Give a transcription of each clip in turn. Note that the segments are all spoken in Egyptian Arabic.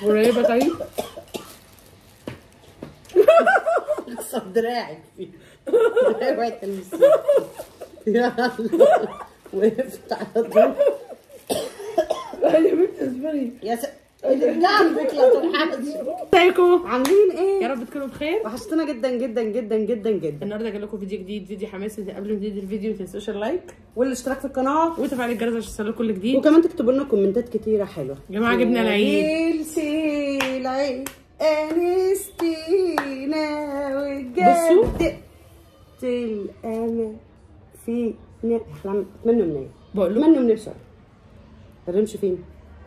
قريبه طيب اكسر دراعك فيه اوعي تلمسيه يلا وقفت على طول يا بنت اصبري يا س... جنبك لا تنحرج ازيكم عاملين يا ايه؟ رب تكونوا بخير وحشتنا جدا جدا جدا جدا جدا النهارده جاي لكم فيديو جديد فيديو حماسي قبل ما نبتدي الفيديو ما تنسوش اللايك والاشتراك في القناه وتفعيل الجرس عشان يوصلكم كل جديد وكمان تكتبوا لنا كومنتات كتيره حلوه يا جماعة جبنا العيد. سي العيد انستينا بصوا. وجدت الامل في احلام اتمنوا مني بقول لكم اتمنوا مني بسرعه الرمش فين؟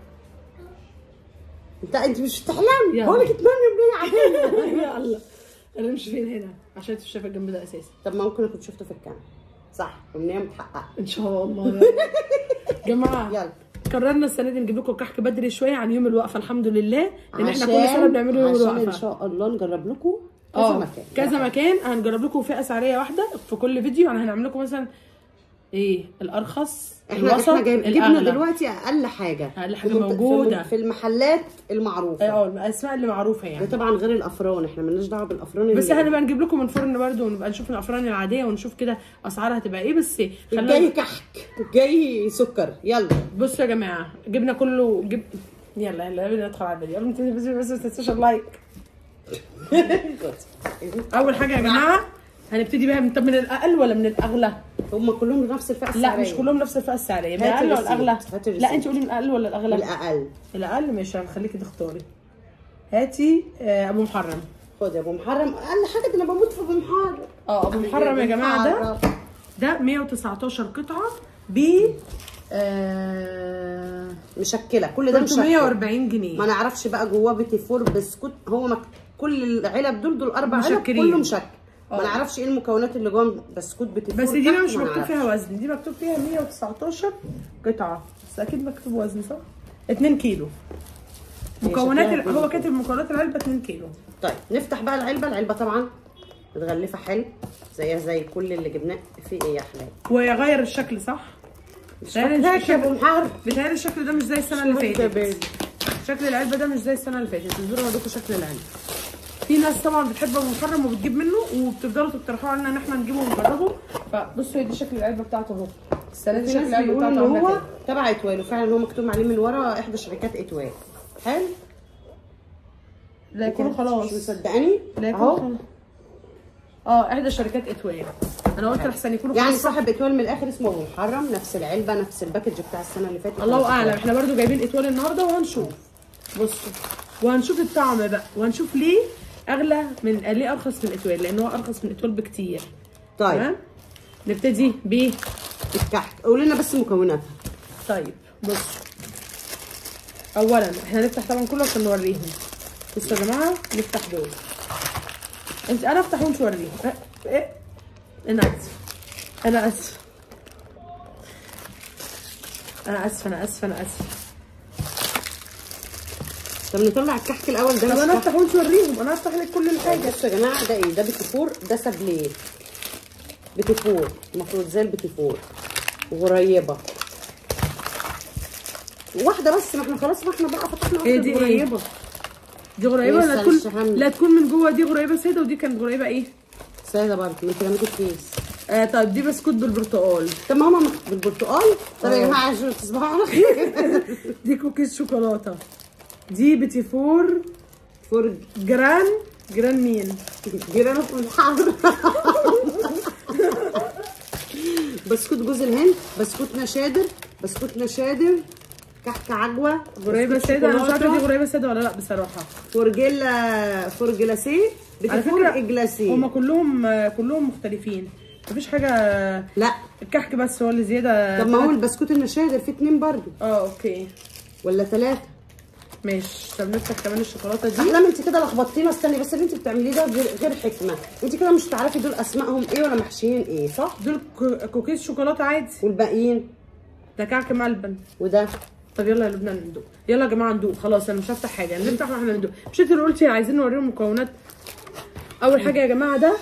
انت انت مش بتحلم يلا. بقول لك اتمنوا مني عادي يا الله الرمش فين هنا عشان انت شايفه الجنب ده اساسي طب ما ممكن اكون شفته في الكاميرا صح امنيه متحققه ان شاء الله يا جماعه يلا قررنا السنه دي نجيب لكم كحك بدري شويه عن يوم الوقفه الحمد لله لان احنا كل عشان- سنه بنعمله يوم عشان ان الوقفه شاء الله نجرب لكم كذا اه مكان كذا مكان هنجرب لكم فئه سعريه واحده في كل فيديو يعني هنعمل لكم مثلا ايه الارخص احنا الوسط احنا جايب جبنا الاغلى دلوقتي اقل حاجه أقل حاجة في المنط- موجودة. في المحلات المعروفه اه الاسماء اللي معروفه ده يعني طبعا غير الافران احنا مالناش دعوه بالافران بس اللي- احنا نبقى نجيب لكم من فرن برده ونبقى نشوف الافران العاديه ونشوف كده اسعارها هتبقى ايه بس جاي خلينا كحك جاي سكر يلا بصوا يا جماعه جبنا كله جب يلا يلا يلا ندخل على الفيديو قبل ما تنزل بس بس ما تنسوش اللايك اول حاجه يا جماعه هنبتدي بيها من طب من الاقل ولا من الاغلى هم كلهم نفس الفئه لا السعريه مش كلهم نفس الفئه السعريه من هاتي الاقل ولا الريسيت، الاغلى هاتي الريسيت. لا انت قولي من الاقل ولا الاغلى الاقل الاقل ماشي هنخليكي تختاري هاتي آه، ابو محرم خد يا ابو محرم اقل حاجه ده انا بموت في ابو محرم اه ابو محرم يا جماعه ده محرم. ده 119 قطعه ب آه مشكله كل ده مشكل 340 جنيه ما نعرفش بقى جواه بيتي فور بسكوت هو مك... كل العلب دول دول اربع علب مشكلين. كله مشكل ما اه. نعرفش ايه المكونات اللي جوه بسكوت بيتي فور بس دي ده، بقى مش ما مكتوب نعرفش. فيها وزن دي مكتوب فيها 119 قطعه بس اكيد مكتوب وزن صح 2 كيلو مكونات ال... شكلها هو كله. كاتب مكونات العلبه 2 كيلو طيب نفتح بقى العلبه العلبه طبعا متغلفه حلو زيها زي كل اللي جبناه في ايه يا حلال ويغير الشكل صح بيتهيألي شكلك يا ابو الشكل محرم بيتهيألي الشكل ده مش زي السنه اللي وانت فاتت بادي. شكل العلبه ده مش زي السنه اللي فاتت انزلوا اوريكم شكل العلبه في ناس طبعا بتحب ابو محرم وبتجيب منه وبتفضلوا تقترحوا علينا ان احنا نجيبه ونجربه فبصوا هي دي شكل العلبه بتاعته اهو السنه دي في شكل ناس العلبه بيقولوا ان بتاعته عامله هو كده تبع اتوال وفعلا هو مكتوب عليه من ورا احدى شركات اتوال حلو لا يكونوا خلاص مش مصدقاني لا يكونوا اهو خلاص اه احدى شركات اتوال انا قلت لحسن يكونوا يعني خلاص صاحب اتوال من الاخر اسمه ابو محرم نفس العلبه نفس الباكج بتاع السنه اللي فاتت الله اعلم احنا برضو جايبين اتوال النهارده وهنشوف بصوا وهنشوف الطعم بقى وهنشوف ليه اغلى من ليه ارخص من اتوال لان هو ارخص من اتوال بكتير طيب تمام نبتدي ب الكحك قول لنا بس مكوناتها طيب بصوا اولا احنا هنفتح طبعا كله عشان نوريهم بصوا يا جماعه نفتح دول انت انا افتح وانت وريهم اه، ايه انا اسف انا اسف انا اسف انا اسف انا اسف طب نطلع الكحك الاول ده طب مش انا كحك. افتح وانت وريهم انا هفتح لك كل الحاجه بصوا يا جماعه ده ايه ده بيتي فور ده سابليه بيتي فور المفروض زي البيتي فور غريبه واحده بس ما احنا خلاص ما احنا بقى فتحنا هي واحده دي ايه؟ غريبه دي غريبه لسه لا تكون لسه حامل. لا تكون من جوه دي غريبه ساده ودي كانت غريبه ايه ساده برضه ما انت رميتي الكيس آه طيب دي بسكوت بالبرتقال طب ما هما بالبرتقال طب يا اه. جماعه عشان تصبحوا على خير دي كوكيز شوكولاته دي بيتي فور فرج جران جران مين جيرانه في الحر بسكوت جوز الهند بسكوت نشادر بسكوت نشادر كحك عجوه غريبه بسكوت ساده انا مش عارفه دي شوكولاتة، غريبه ساده ولا لا بصراحه فرجيلا فرجلاسيه على بتفور فكره اجلاسيه هما كلهم آه، كلهم مختلفين مفيش حاجه لا الكحك بس هو اللي زياده طب ما هو البسكوت النشادر فيه اتنين برضو اه اوكي ولا ثلاثه ماشي طب نفتح كمان الشوكولاته دي احلام انت كده لخبطتينا استني بس اللي انت بتعمليه ده غير غير حكمه انت كده مش تعرفي دول اسمائهم ايه ولا محشيين ايه صح دول كو- كوكيز شوكولاته عادي والباقيين ده كعك ملبن وده طب يلا يا لبنان ندوق يلا يا جماعه ندوق خلاص انا مش هفتح حاجه نفتح واحنا ندوق مش انت اللي قلتي عايزين نوريهم مكونات اول حاجه يا جماعه ده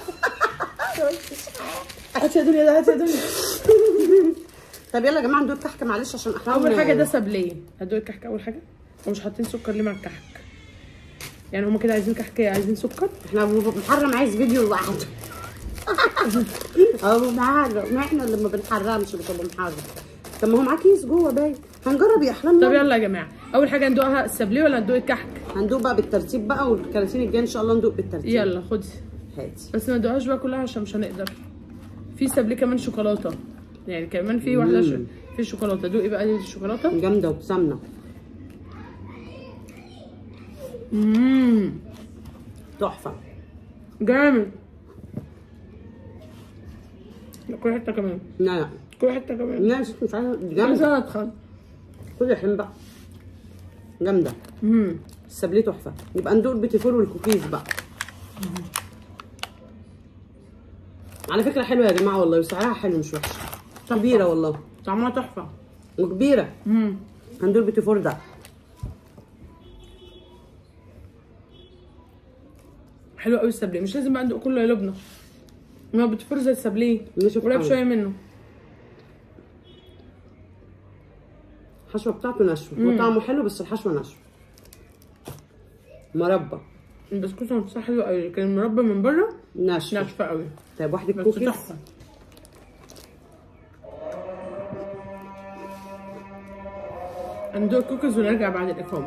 هاتي يا دنيا ده هاتي يا دنيا طب يلا يا جماعه ندوق كحك معلش عشان احلام اول حاجه ده سابليه هدوق الكحك اول حاجه ومش حاطين سكر ليه مع الكحك يعني هما كده عايزين كحكه عايزين سكر احنا ابو محرم عايز فيديو لوحده ابو محرم ما احنا اللي ما بنحرمش مش ابو محرم طب ما هو معاه كيس جوه باين هنجرب يا احلام طب يلا. يلا يا جماعه اول حاجه ندوقها السابليه ولا ندوق الكحك هندوق بقى بالترتيب بقى والكراتين الجايه ان شاء الله ندوق بالترتيب يلا خدي هاتي بس ما ندوقهاش بقى كلها عشان مش هنقدر في سابليه كمان شوكولاته يعني كمان في واحده ش... في شوكولاته دوقي بقى دي الشوكولاته جامده وبسمنه امم تحفه جامد لا، كل حته كمان لا لا كل حته كمان لا يا ستي مش عايزه دي بس جامده انا اتخن كل الحين بقى جامده امم السابليه تحفه يبقى ندوق البيتي فور والكوكيز بقى على فكره حلوه يا جماعه والله وسعرها حلو مش وحش كبيره والله طعمها تحفه وكبيره امم هندوق البيتي فور ده حلو قوي السابليه مش لازم بقى ندوق كله يا لبنى ما بتفر زي السابليه نشوف قريب قوي. شويه منه الحشوه بتاعته ناشفه وطعمه حلو بس الحشوه ناشفه مربى البسكوت نفسها حلو قوي لكن المربى من بره ناشفه ناشفه قوي طيب واحد بس الكوكيز تحفه ندوق الكوكيز ونرجع بعد الاقامه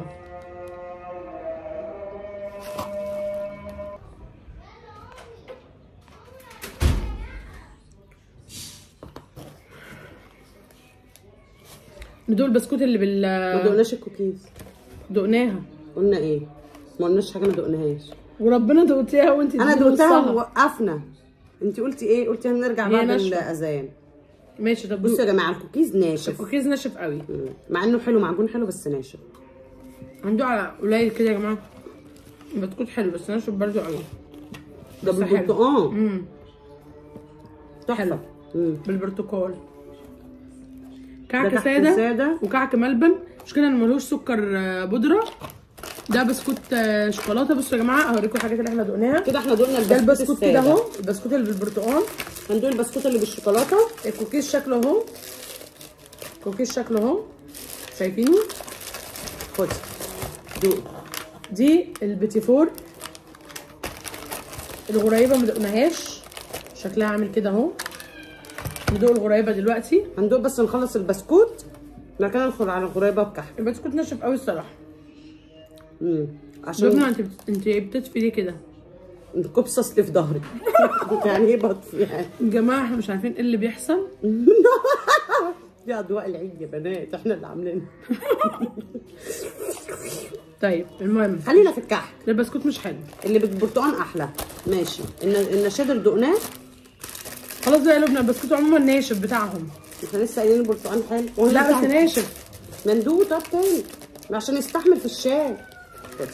ندوق البسكوت اللي بال ما دقناش الكوكيز دقناها قلنا ايه ما قلناش حاجه ما دقناهاش وربنا دوقتيها وانت انا اديتي دقتها نصها. ووقفنا انت قلتي ايه قلتي هنرجع هي بعد ناشفة. الاذان ماشي طب بصوا يا جماعه الكوكيز ناشف الكوكيز ناشف قوي مم. مع انه حلو معجون حلو بس ناشف عنده على قليل كده يا جماعه البسكوت حلو بس ناشف برضو قوي ده بس حلو بالبرتقال امم تحفه حلو. مم. بالبرتقال ده كعك كعك ساده سادة. وكعك ملبن مش كده انه ملوش سكر آه، بودره ده بسكوت آه، شوكولاته بصوا يا جماعه هوريكم الحاجات اللي احنا دقناها كده احنا دقنا ده البسكوت البسكوت كده السادة. اهو البسكوت اللي بالبرتقال هندوق البسكوت اللي بالشوكولاته الكوكيز شكله اهو الكوكيز شكله اهو شايفينه خدي دوق دي البيتي فور الغريبه ما دقناهاش شكلها عامل كده اهو ندوق الغريبه دلوقتي هندوق بس نخلص البسكوت بعد كده ندخل على الغريبه بكحك البسكوت ناشف قوي الصراحه مم. عشان لبنى انت بت... انت بتطفي ليه كده الكبسه اصلي في ظهري يعني ايه بطفي يعني يا جماعه احنا مش عارفين ايه اللي بيحصل دي اضواء العيد يا بنات احنا اللي عاملينها طيب المهم خلينا في الكحك البسكوت مش حلو اللي بالبرتقال احلى ماشي الن- النشادر دقناه خلاص بقى يا لبنى البسكوت عموما ناشف بتاعهم احنا لسه قايلين البرتقال حلو لا بس ناشف مندوب طب تاني عشان يستحمل في الشاي كده.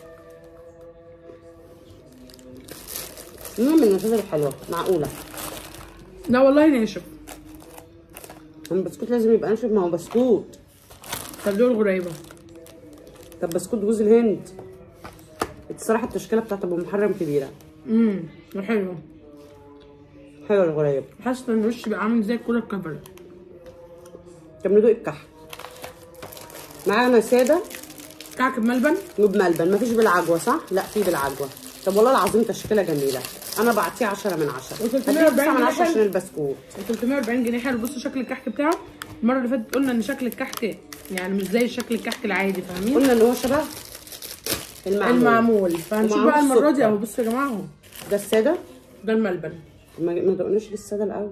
المهم النشادر حلوه معقوله لا والله ناشف البسكوت لازم يبقى ناشف ما هو بسكوت طب دول غريبه طب بسكوت جوز الهند الصراحه التشكيله بتاعت ابو محرم كبيره امم حلو حلوه الغريب حاسه ان وشي بقى عامل زي الكوره الكفر طب ندوق الكحك معانا ساده كعك بملبن وبملبن مفيش بالعجوه صح؟ لا في بالعجوه طب والله العظيم تشكيله جميله انا بعطيه 10 من 10 وتلتمية هديله 9 من وأربعين 10 عشان جنيه. البسكوت 340 جنيه حلو بصوا شكل الكحك بتاعه المره اللي فاتت قلنا ان شكل الكحك يعني مش زي شكل الكحك العادي فاهمين قلنا ان هو شبه المعمول المعمول فهنشوف ومعمول بقى المره دي سكر. اهو بصوا يا جماعه اهو ده الساده ده الملبن ما ما دقناش للساده الاول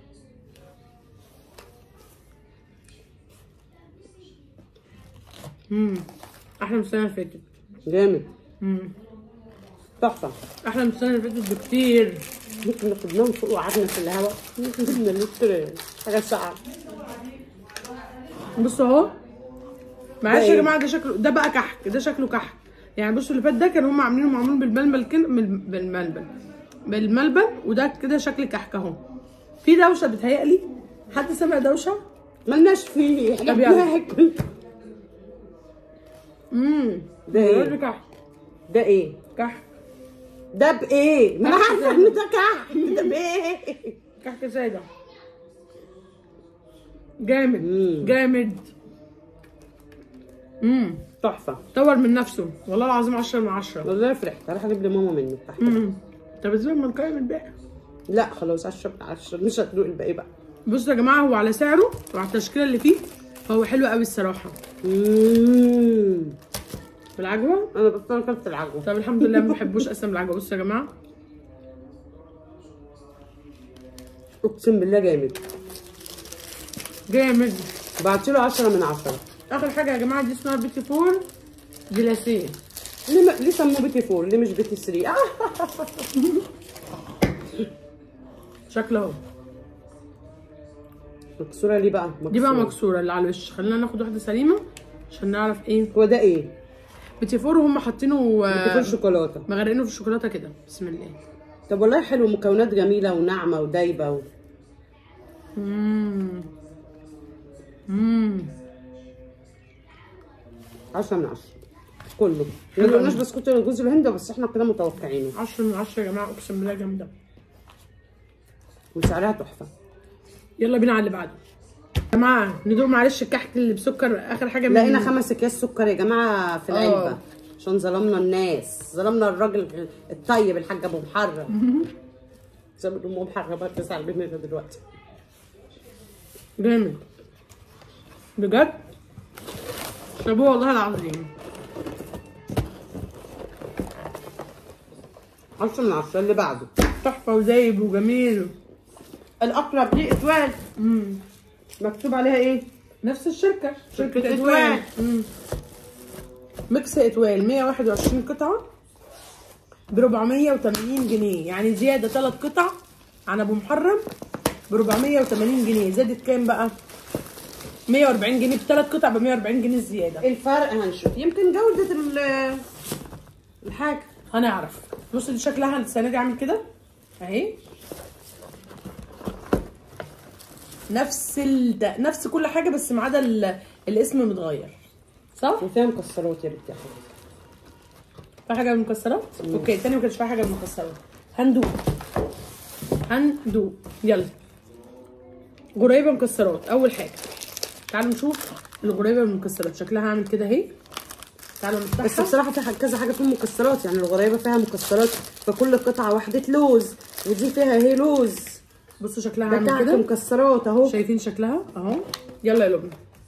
امم احلى من السنه اللي فاتت جامد امم تحفه احلى من السنه اللي فاتت بكتير ممكن ناخدناهم فوق وقعدنا في الهواء ممكن جبنا لتر حاجه ساعه بصوا اهو معلش ده يا إيه؟ جماعه ده شكله ده بقى كحك ده شكله كحك يعني بصوا اللي فات ده كانوا هم عاملينه معمول بالملبن كن... بال- بالملبن بالملبن وده كده شكل كحك اهو في دوشه بتهيألي حد سمع دوشه ملناش فيه احنا طب يلا. بناكل امم ده إيه؟ ده كحك ده ايه كحك ده بايه ما انا كحك عارفه ان ده كحك ده بايه كحك ساده جامد مم. جامد امم تحفه طور من نفسه والله العظيم 10 من 10 والله فرحت هروح اجيب لماما منه تحت امم طب ازاي ما نقيم الباقي لا خلاص 10 من 10 مش هتدوق الباقي بقى بصوا يا جماعه هو على سعره وعلى التشكيله اللي فيه فهو حلو قوي الصراحه مم. بالعجوه انا بس انا اكلت العجوه طب الحمد لله ما بحبوش اصلا بالعجوه بصوا يا جماعه اقسم بالله جامد جامد بعت له 10 من 10 اخر حاجه يا جماعه دي اسمها بيتي فور جلاسيه ليه ما- ليه سموه بيتي فور ليه مش بيتي 3 آه. شكله اهو مكسوره ليه بقى دي بقى مكسورة. مكسوره اللي على الوش خلينا ناخد واحده سليمه عشان نعرف ايه هو ده ايه بيتي فور وهم حاطينه بيتي آه، فور شوكولاته مغرقينه في الشوكولاته كده بسم الله طب والله حلو مكونات جميله وناعمه ودايبه و... امم امم 10 من 10 كله ما حلو قلناش أوي. بسكوت جوز الهند بس احنا كده متوقعينه 10 من 10 يا جماعه اقسم بالله جامده وسعرها تحفه يلا بينا على اللي بعده يا جماعه ندوق معلش الكحك اللي بسكر اخر حاجه من لقينا خمس اكياس سكر يا جماعه في العلبه آه. عشان ظلمنا الناس ظلمنا الراجل الطيب الحاج ابو محرم زي ما ام محرم بقى تزعل مننا دلوقتي جامد بجد شابوه والله العظيم 10 من 10 اللي بعده تحفه وزايب وجميل الاقرب دي اتوال امم مكتوب عليها ايه نفس الشركه شركة شركه إتوال. اتوال مم. ميكس اتوال 121 قطعه ب 480 جنيه يعني زياده ثلاث قطع عن ابو محرم ب 480 جنيه زادت كام بقى 140 جنيه بثلاث قطع ب 140 جنيه زياده الفرق هنشوف يمكن جودة ال- الحاجة هنعرف بص دي شكلها السنه دي عامل كده اهي نفس ال... ده- نفس كل حاجه بس ما عدا ال... الاسم متغير صح؟ وفيها مكسرات يا بنتي يا حبيبتي في حاجه بالمكسرات؟ اوكي التاني ما كانش فيها حاجه بالمكسرات هندوق هندوق يلا غريبه مكسرات اول حاجه تعالوا نشوف الغريبه بالمكسرات شكلها عامل كده اهي تعالوا بس نفتحها بصراحة في حاجة- كذا حاجة فيهم مكسرات يعني الغريبة فيها مكسرات فكل قطعة وحدة لوز ودي فيها هي لوز بصوا شكلها ده عامل تحت كده مكسرات اهو شايفين شكلها اهو يلا يا لبنى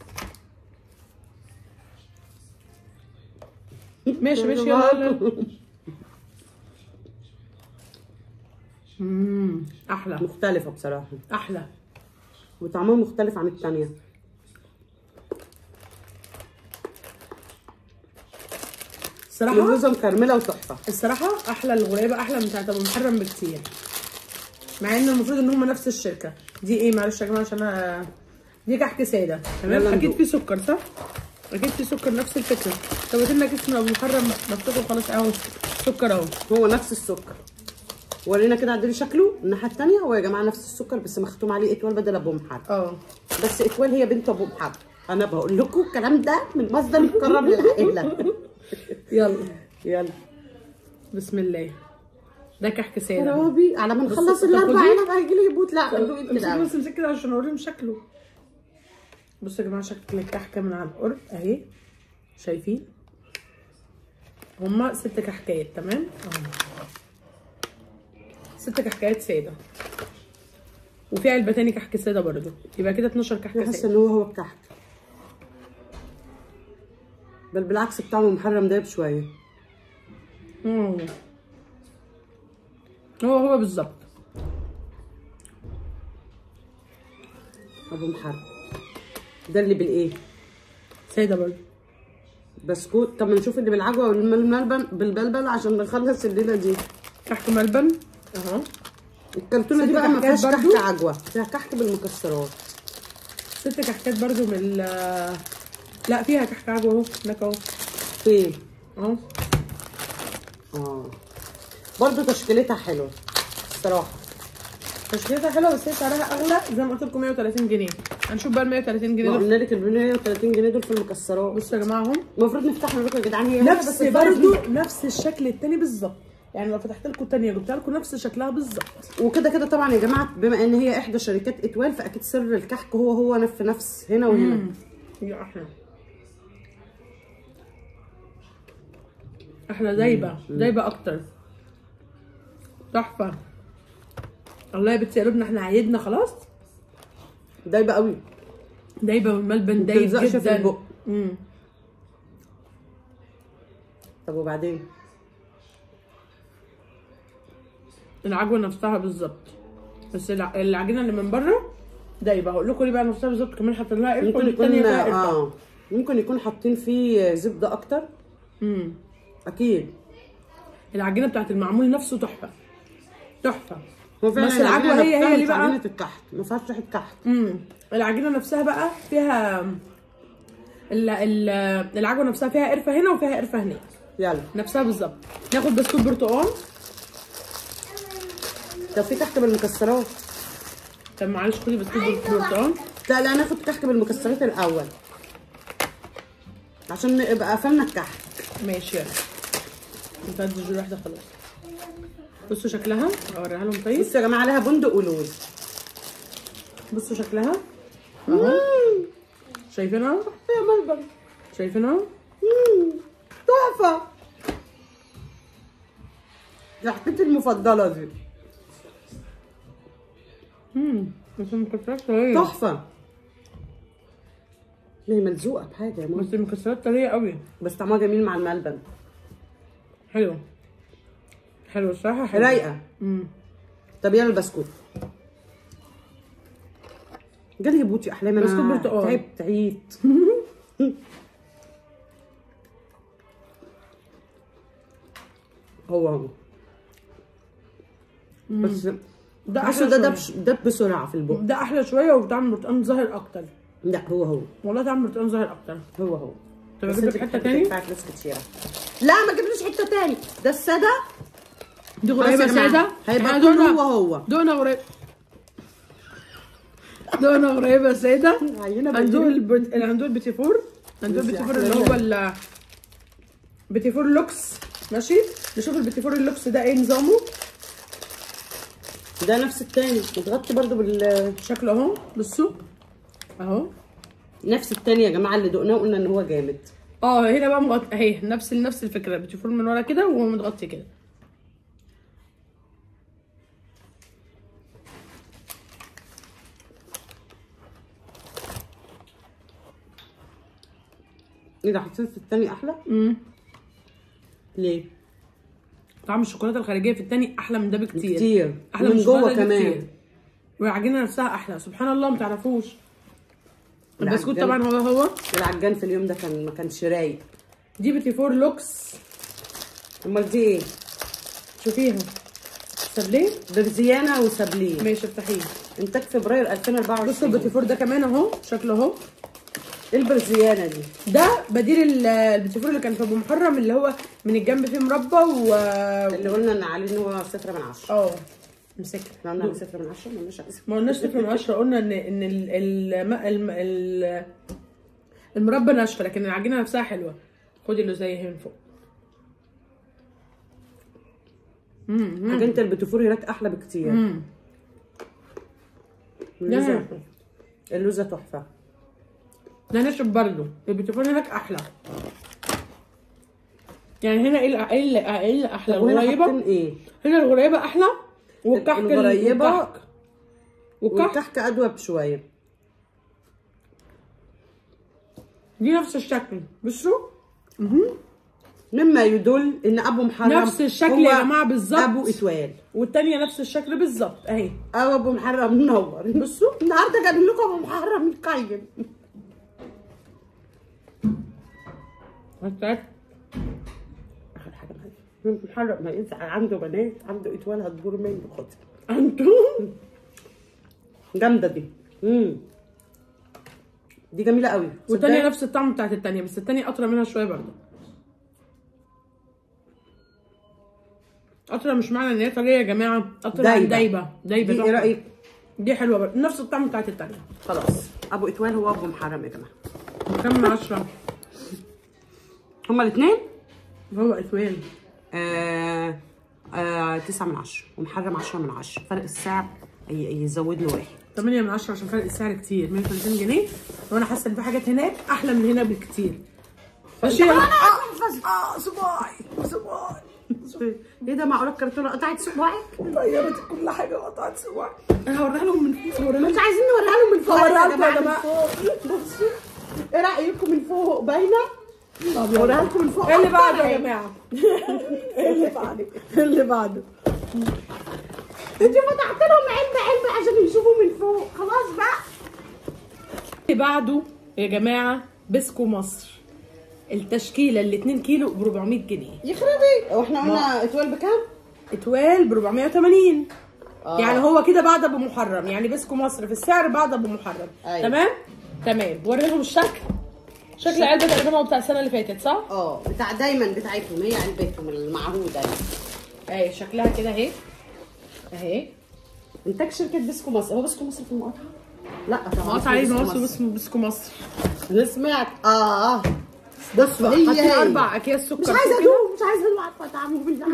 ماشي ماشي يلا يلا امم احلى مختلفة بصراحة احلى وطعمها مختلف عن التانية الصراحه اللوزة مكرملة وتحفة الصراحه احلى الغريبه احلى من بتاعت ابو محرم بكتير مع ان المفروض ان هم نفس الشركه دي ايه معلش يا جماعه عشان انا دي كحك ساده تمام يلا اكيد ندوق. في سكر صح اكيد في سكر نفس الفكره طب هات لنا كيس من ابو محرم مفتوح وخلاص اهو سكر اهو هو نفس السكر ورينا كده عدلي شكله الناحية التانية هو يا جماعة نفس السكر بس مختوم عليه اتوال بدل ابو محرم اه بس اتوال هي بنت ابو محرم انا بقول لكم الكلام ده من مصدر مكرر للعائلة يلا يلا بسم الله ده كحك ساده رابي على ما نخلص بص، الاربع تاخدي؟ عنب هيجي لي يبوت لا دوقي انت امسكي الأول. بس امسكي كده عشان اوريهم شكله بصوا يا جماعه شكل الكحكه من على القرب اهي شايفين هما ست كحكات تمام اهو ست كحكات ساده وفي علبه تاني كحك ساده برضو يبقى كده 12 انا كحكه حاسه ساده ان هو هو الكحك بل بالعكس بتاعه محرم دايب شويه مم. هو هو بالظبط ابو محرم ده اللي بالايه ساده برضو بسكوت طب ما نشوف اللي بالعجوه والملبن بالبلبل عشان نخلص الليله دي كحك ملبن اهو الكرتونه دي ست بقى ما كحكات فيهاش برضو؟ كحك عجوه فيها كحك بالمكسرات ست كحكات برضو من ال لا فيها كحك عجوه اهو هناك اهو فين اهو اه برضو تشكيلتها حلوه الصراحه تشكيلتها حلوه بس هي سعرها اغلى زي ما قلت لكم 130 جنيه هنشوف بقى ال 130 جنيه ما دول قلنا لك ال 130 جنيه دول في المكسرات بصوا يا جماعه اهم المفروض نفتح لكم يا جدعان هي هنا نفس الفرق برضو فيه. نفس الشكل التاني بالظبط يعني لو فتحت لكم التانية جبت لكم نفس شكلها بالظبط وكده كده طبعا يا جماعه بما ان هي احدى شركات اتوال فاكيد سر الكحك هو هو في نفس هنا وهنا هي احلى احلى دايبه دايبه اكتر تحفه الله يا بنتي يا ربنا احنا عيدنا خلاص دايبه قوي دايبه والملبن دايب بتلزقش في جدا البق. امم طب وبعدين العجوه نفسها بالظبط بس الع- العجينه اللي من بره دايبه هقول لكم ليه بقى نفسها بالظبط كمان حاطين لها قرفه ممكن والتانيه يكون فيها قرفه اه ممكن يكون حاطين فيه زبده اكتر امم اكيد العجينه بتاعت المعمول نفسه تحفه تحفه هو فعلا بس العجوة هي- نفسها هي اللي مش بقى- عجينه الكحك ما فيهاش ريحه كحك امم العجينه نفسها بقى فيها ال- ال- العجوه نفسها فيها قرفه هنا وفيها قرفه هنا يلا نفسها بالظبط ناخد بسكوت برتقال طب في كحك بالمكسرات طب معلش خدي بسكوت برتقال لا لا ناخد كحك بالمكسرات الاول عشان يبقى قفلنا الكحك ماشي يلا انت هدي الجول واحده خلاص بصوا شكلها اوريها لهم طيب بصوا يا جماعه عليها بندق ولوز بصوا شكلها اهو شايفينها يا ملبن شايفينها مم، تحفه كحكتي المفضله دي امم بس المكسرات طريه تحفه هي ملزوقه بحاجه يا ماما بس المكسرات طريه قوي بس طعمها جميل مع الملبن حلو حلو الصراحه حلو رايقه امم طب يلا البسكوت جالي بوتي احلام انا بسكوت برتقال. تعبت عيت هو هو بس ده حاسه احلى ده دب شوية. دب بسرعه في البق ده احلى شويه وطعم البرتقال ظاهر اكتر لا هو هو والله طعم البرتقال ظاهر اكتر هو هو طب بس اجيب انت لك حته بتحبي تاني تدفعي فلوس كتيره لا ما تجيبليش حته تاني ده الساده دي خلاص غريبه يا جماعة، ساده هيبقى احنا كله دقنا- هو هو. دقنا غريبه دقنا غريبه ساده عينة هندوق بنجيب. البت... هندوق البيتي فور هندوق بس البيتي فور أحلى اللي هو منها. ال بيتي فور لوكس ماشي نشوف البيتي فور اللوكس ده ايه نظامه ده نفس التاني متغطي برضو بال شكله اهو بصوا اهو نفس التاني يا جماعه اللي دقناه قلنا ان هو جامد اه هنا بقى مغطي اهي نفس نفس الفكره بيتي فور من ورا كده وهو متغطي كده ايه ده حسيت في التاني احلى امم ليه طعم الشوكولاته الخارجيه في التاني احلى من ده بكتير كتير احلى من جوه الشوكولاتة دي كمان كتير. والعجينه نفسها احلى سبحان الله ما تعرفوش البسكوت العجان. طبعا هو هو العجان في اليوم ده كان ما كانش رايق دي بيتي فور لوكس امال دي ايه شوفيها سابليه برزيانه وسابليه ماشي افتحيه انتاج فبراير 2024 بصوا البيتي فور ده كمان اهو شكله اهو ايه البرزيانه دي ده بديل ال- البيتي فور اللي كان في ابو محرم اللي هو من الجنب فيه مربى و اللي قلنا ان عليه ان هو صفر من عشرة اه مسكت احنا قلنا عليه صفر من عشرة ما قلناش عليه صفر. ما قلناش صفر من عشرة قلنا ان ان ال ال الم- ال المربى ناشفه لكن العجينه نفسها حلوه خدي اللي زي هي من فوق امم عجينه البيتفور هناك احلى بكتير امم اللوزه ده اللوزه تحفه ده ناشف برضه البيتيفور هناك احلى يعني هنا ايه الأ- ايه اللي ايه اللي احلى طب وهنا الغريبه حاطين ايه هنا الغريبه احلى والكحك ال- الغريبة والكحك والكحك والكحك ادوب شويه دي نفس الشكل بصوا مما يدل ان ابو محرم نفس الشكل هو يا جماعة بالظبط. ابو اتوال والتانية نفس الشكل بالظبط اهي او ابو محرم منور بصوا النهارده جايب لكم ابو محرم مقيم هتاك اخر حاجه معايا ابو محرم ما يزعل عنده بنات عنده اتوال هتدور منه خد انتوا جامده دي امم دي جميله قوي والتانية تصدقي؟ نفس الطعم بتاعت التانية بس التانية اطرى منها شوية برضه اطرى مش معنى ان هي طرية يا جماعة اطرى عن دايبة. دايبة دايبة دي ايه تحفة. رايك دي حلوة برضه نفس الطعم بتاعت التانية خلاص ابو اتوال هو ابو محرم يا جماعه كم من عشرة هما الاثنين هو اتوال آه آه تسعة من عشرة ومحرم عشرة من عشرة فرق السعر ي- يزود له واحد 8 من 10 عشان فرق السعر كتير 130 جنيه وانا حاسه ان في حاجات هناك احلى من هنا بكتير ماشي يلا تحفظ اه صباعي صباعي ايه ده معقوله الكرتونه قطعت صباعك؟ طيرت كل حاجه وقطعت صباعي انا هوريها لهم من فوق هوريها لهم مش عايزين نوريها لهم من فوق هوريها يا لكم يا من جماعة. فوق. بصوا ايه رايكم من فوق باينه؟ هوريها لكم من فوق ايه اللي أكتر بعده يا أهي. جماعه ايه اللي بعده ايه اللي بعده انت فتحت لهم علبه علبه عشان يشوفوا من فوق خلاص بقى اللي بعده يا جماعه بسكو مصر التشكيله ال 2 كيلو ب 400 جنيه يخربي هو احنا قلنا اتوال بكام؟ اتوال ب 480 آه. يعني هو كده بعد ابو محرم يعني بسكو مصر في السعر بعد ابو محرم أيوة. تمام تمام وريهم الشكل شكل علبه تقريبا هو بتاع السنه اللي فاتت صح؟ اه بتاع دايما بتاعتهم هي علبتهم المعهوده اهي شكلها كده اهي اهي انتاج شركه بسكو مصر هو بسكو مصر في المقاطعه؟ لا طبعا مقاطع عليه مصر اسمه بسكو مصر انا سمعت اه بص حاطين هي هي اربع اكياس سكر مش عايزه كده. ادوق مش عايزه ادوق عارفه طعمه بالله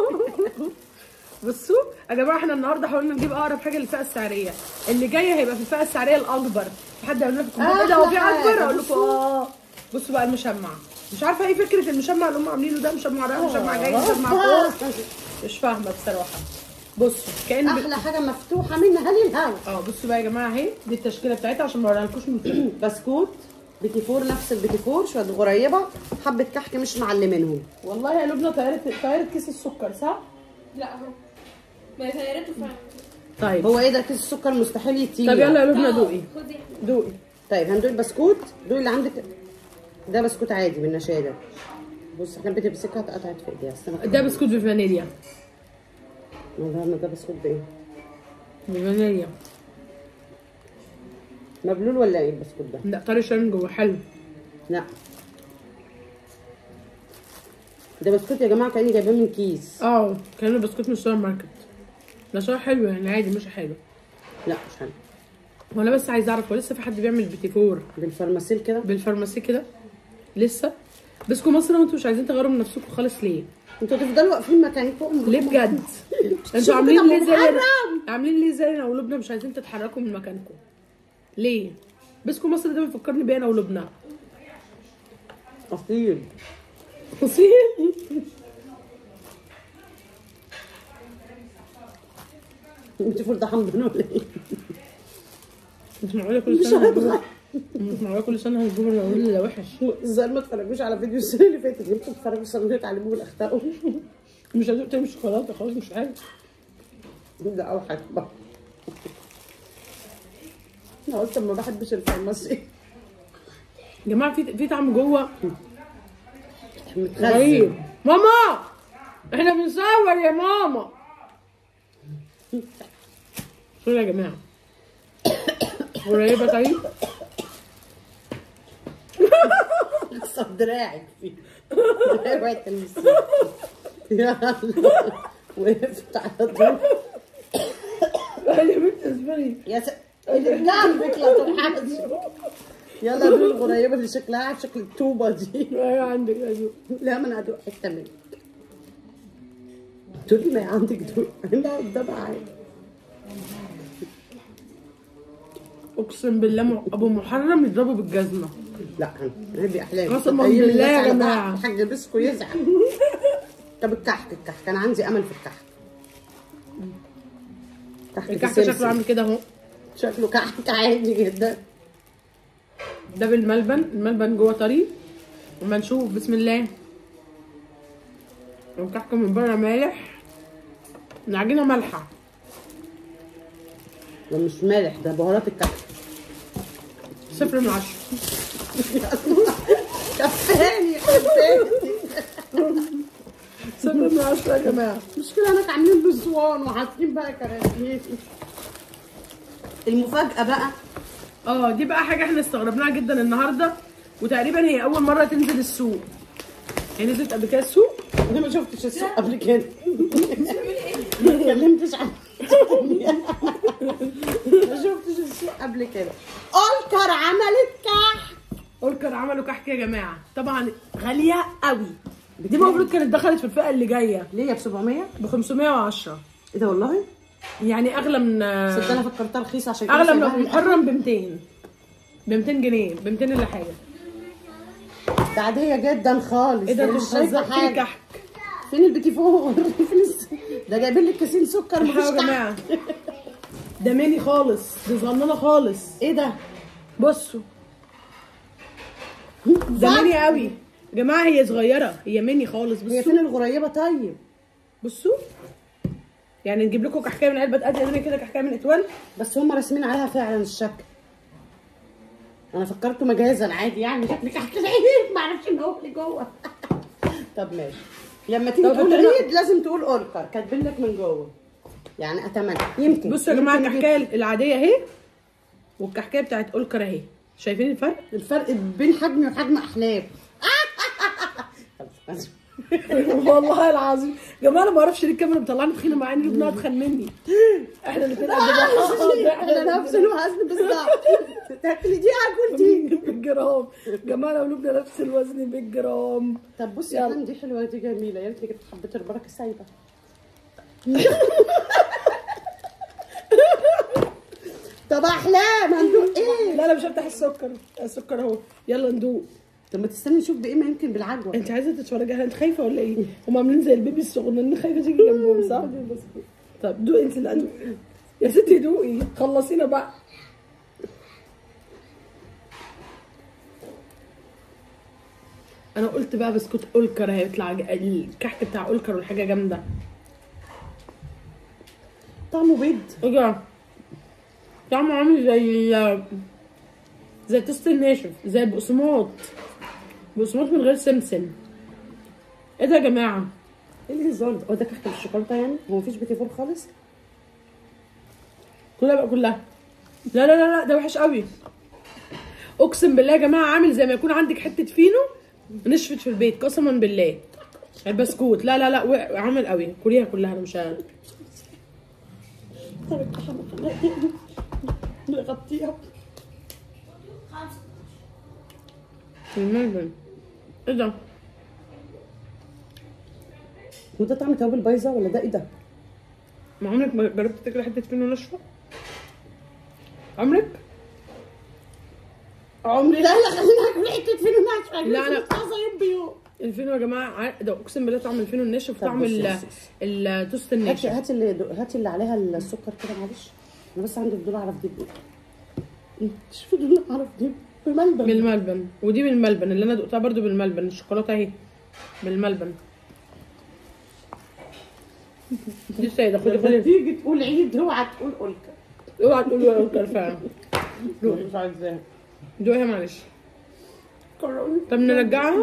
بصوا يا جماعه احنا النهارده حاولنا نجيب اقرب حاجه للفئه السعريه اللي جايه هيبقى في الفئه السعريه الاكبر في حد هيقول لكم ايه ده هو في أحلى اكبر حاجة. اقول لكم اه بصوا بقى المشمع مش عارفه ايه فكره المشمع اللي هم عاملينه ده مشمع رايح مشمع جاي مشمع فوق مش فاهمه بصراحه بصوا كان ب... احلى حاجه مفتوحه منها للهوا اه بصوا بقى يا جماعه اهي دي التشكيله بتاعتها عشان ما اوريهالكوش من فوق بسكوت بيتي فور نفس البيتي فور شويه غريبه حبه كحك مش معلمينهم والله يا لبنى طيرت طيرت كيس السكر صح؟ لا اهو ما طيرته فعلا طيب هو ايه ده كيس السكر مستحيل يطير طب يلا يا لبنى دوقي خدي دوقي طيب هندوق البسكوت دوق اللي عندك ده بسكوت عادي من نشاده بص احنا بتمسكها اتقطعت في ايديها استنى ده بسكوت بفانيليا والله ده بسكوت بايه بفانيليا مبلول ولا ايه البسكوت ده لا طري شويه من جوه حلو لا ده بسكوت يا جماعه كاني جايباه من كيس اه كانه بسكوت من السوبر ماركت ده شويه حلو يعني عادي مش حلو لا مش حلو هو انا بس عايزه اعرف هو لسه في حد بيعمل بيتي فور بالفرماسيل كده بالفارماسي كده لسه بسكو مصر وانتوا مش عايزين تغيروا من نفسكم خالص ليه؟ انتوا تفضلوا واقفين مكانكم ليه بجد؟ انتوا شوفوا عاملين كده ليه زينا محرم. عاملين ليه زينا ولبنى مش عايزين تتحركوا من مكانكم ليه؟ بسكو مصر ده بيفكرني بيا انا ولبنى اصيل اصيل انت فول ده حمضان ولا ايه؟ مش معقوله كل سنه هنجيبه مش معقوله كل سنه هنجيبه نقول ده وحش ازاي ما اتفرجوش على فيديو السنه اللي فاتت يمكن تتفرجوا السنه دي تعلموه الاخطاء مش هدوق تاني شوكولاته خلاص مش عارف ده اوحش بقى انا قلت ما بحبش الفرماسي يا جماعه في في طعم جوه متخزن غريب ماما احنا بنصور يا ماما شو يا جماعه قريبه طيب اكسر دراعك فيه اوعي تلمسيه يلا وقفت على طول يا بنت اسمعي يا س... لا فكرة تنحاز يلا دول الغريبة اللي شكلها شكل الطوبة دي ايوه عندك ايوه لا ما انا هدوق حتة منك تقولي ما عندك دوق لا قدام عادي اقسم بالله م- ابو محرم يضربه بالجزمه لا هدي احلامي قسماً أيام بالله الناس يا على جماعة. بعض، الحاج بسكو يزعل طب الكحك الكحك كان عندي امل في الكحك كحك الكحك بسمسم. شكله عامل كده اهو شكله كحك عادي جدا ده بالملبن الملبن جوه طري اما نشوف بسم الله الكحك من بره مالح العجينه مالحه ده مش مالح ده بهارات الكحك صفر من عشرة كفاني كفاني صفر من عشرة يا جماعه المشكلة هناك عاملين نسوان وحاطين بقى كراتين المفاجأة بقى اه دي بقى حاجه احنا استغربناها جدا النهارده وتقريبا هي اول مره تنزل السوق هي نزلت قبل كده السوق انا ما شفتش السوق قبل كده ما اتكلمتش عن ما شفتش السوق قبل كده أولكر عملت كحك اوركر عملوا كحك يا جماعه طبعا غاليه قوي دي المفروض كانت دخلت في الفئه اللي جايه ليه ب 700 ب 510 ايه ده والله يعني اغلى من صدق انا فكرتها رخيصة عشان كده اغلى من سايباها ابو محرم ب 200 ب 200 جنيه ب 200 الا حاجه ده عاديه جدا خالص ايه ده يعني انت مش عايزه بتهزر في حاجه كحك فين البيتي فور فين الس- ده جايبين لك كيسين سكر مفيش الحقوا يا كحك. جماعه ده ميني خالص دي صغننه خالص ايه ده بصوا ده ميني قوي يا جماعه هي صغيره هي ميني خالص هي بصوا فين الغريبه طيب بصوا يعني نجيب لكم كحكايه من علبه قد زي كده كحكايه من اتوال بس هم راسمين عليها فعلا الشكل انا فكرته مجازا عادي يعني شكلك احكي العيد ما اعرفش ان هو اللي جوه طب ماشي لما تيجي طب تقول أنت- عيد لازم تقول اوركر كاتبين لك من جوه يعني اتمنى يمكن بصوا يا جماعه يمكن الكحكايه العاديه اهي والكحكايه بتاعت اولكر اهي شايفين الفرق الفرق بين حجمي وحجم احلام خلاص. والله العظيم يا جماعه انا ما اعرفش ليه الكاميرا مطلعني تخينه مع ان ابنها اتخن مني احنا الاثنين قد بعض احنا نفس الوزن بالظبط تاكلي دي اكل دي بالجرام يا جماعه لو لبنا نفس الوزن بالجرام طب بصي يا فندم دي حلوه دي جميله يا ريتني جبت حبه البركه سايبه طب احلام هندوق ايه لا لا مش هفتح السكر السكر اهو يلا ندوق طب ما تستني نشوف بايه ما يمكن بالعجوه انت عايزه تتفرجي عليها انت خايفه ولا ايه؟ هم عاملين زي البيبي الصغنن خايفه تيجي جنبهم صح؟ طب دوقي انت لا دوقي يا ستي دوقي خلصينا بقى انا قلت بقى بسكوت اولكر هيطلع ج- الكحك بتاع اولكر والحاجه جامده طعمه بيض ايه ده؟ طعمه عامل زي زي التوست الناشف زي البقسماط بقسماط من غير سمسم ايه ده يا جماعه؟ ايه الهزار ده هو ده كحك بالشوكولاته يعني هو مفيش بيتي فور خالص كلها بقى كلها لا لا لا لا ده وحش قوي اقسم بالله يا جماعه عامل زي ما يكون عندك حته فينو نشفت في البيت قسما بالله البسكوت لا لا لا وق- عامل قوي كليها كلها انا مش ه- نغطيها الملبن ايه ده هو ده طعم توابل بايظه ولا ده ايه ده؟ ما عمرك ما جربت تاكل حته فينو ناشفه عمرك عمري لا لا خلينا ناكل حته فين ناشفه لا، لا. زي بيو الفينو يا جماعه ع- ده اقسم بالله طعم الفينو الناشف طب وطعم بصي ال- يا سيدي. التوست هاتي الناشف هاتي اللي هاتي اللي عليها السكر كده معلش انا بس عندي فضول اعرف دي بايه مش فضول اعرف دي بملبن بالملبن ودي بالملبن اللي انا دقتها برضو بالملبن الشوكولاته اهي بالملبن دي السيده خدي لما خدي تيجي تقول عيد اوعى تقول اولكا اوعى تقولي ولا أوكر فعلا مش عايزاها دوقيها معلش طب نرجعها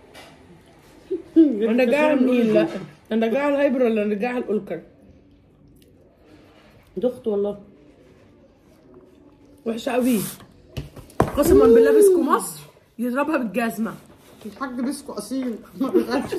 نرجعها منين لا نرجعها الهايبر ولا نرجعها الاولكر دخت والله وحشه قوي قسما بالله بسكو مصر يضربها بالجزمه الحاج بيسكو اصيل ما بيغيرش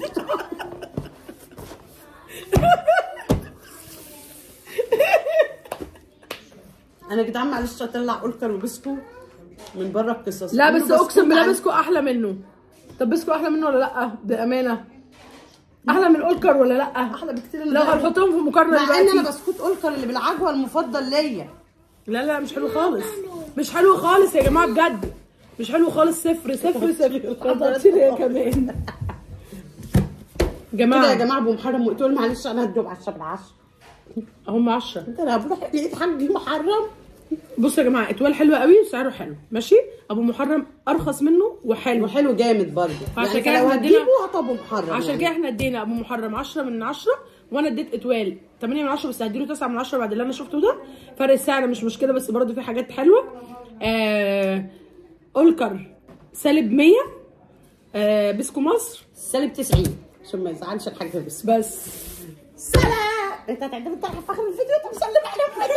انا يا جدعان معلش اطلع اولكر وبسكو من بره القصص لا كله بس اقسم بسكوت بالله عن- بسكو احلى منه طب بسكو احلى منه ولا لا بامانه احلى من اولكر ولا لا احلى بكتير لو هنحطهم في مقارنه مع ان انا دلوقتي بسكوت اولكر اللي بالعجوه المفضل ليا لا لا مش حلو خالص مش حلو خالص يا جماعه بجد مش حلو خالص صفر صفر صفر قطعتي هي كمان كده يا جماعه جماعه ابو محرم وقلت له معلش انا هدوب على الشاب العشر هم 10 انت انا بروح لقيت حاج محرم بصوا يا جماعه اتوال حلوه قوي وسعره حلو ماشي ابو محرم ارخص منه وحلو وحلو جامد برضه عشان يعني كده لو احنا هتجيبه ادينا- هات ابو محرم عشان يعني. كده احنا ادينا ابو محرم 10 من 10 وانا اديت اتوال 8 من 10 بس هديله 9 من 10 بعد اللي انا شفته ده فرق السعر مش مشكله بس برضه في حاجات حلوه آه اولكر سالب 100 آه بسكو مصر سالب 90 عشان ما يزعلش الحاج بس بس سلام انت هتعدل الطرح في اخر الفيديو انت مسلم عليهم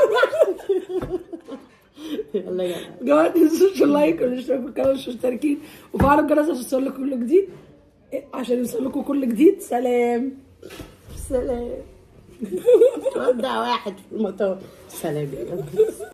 يلا يلا يا جماعه ما تنسوش اللايك والاشتراك في القناه مش مشتركين وفعلوا الجرس عشان يوصل لكم كل جديد إيه، عشان يوصل لكم كل جديد سلام سلام ودع واحد في المطار سلام يا جماعه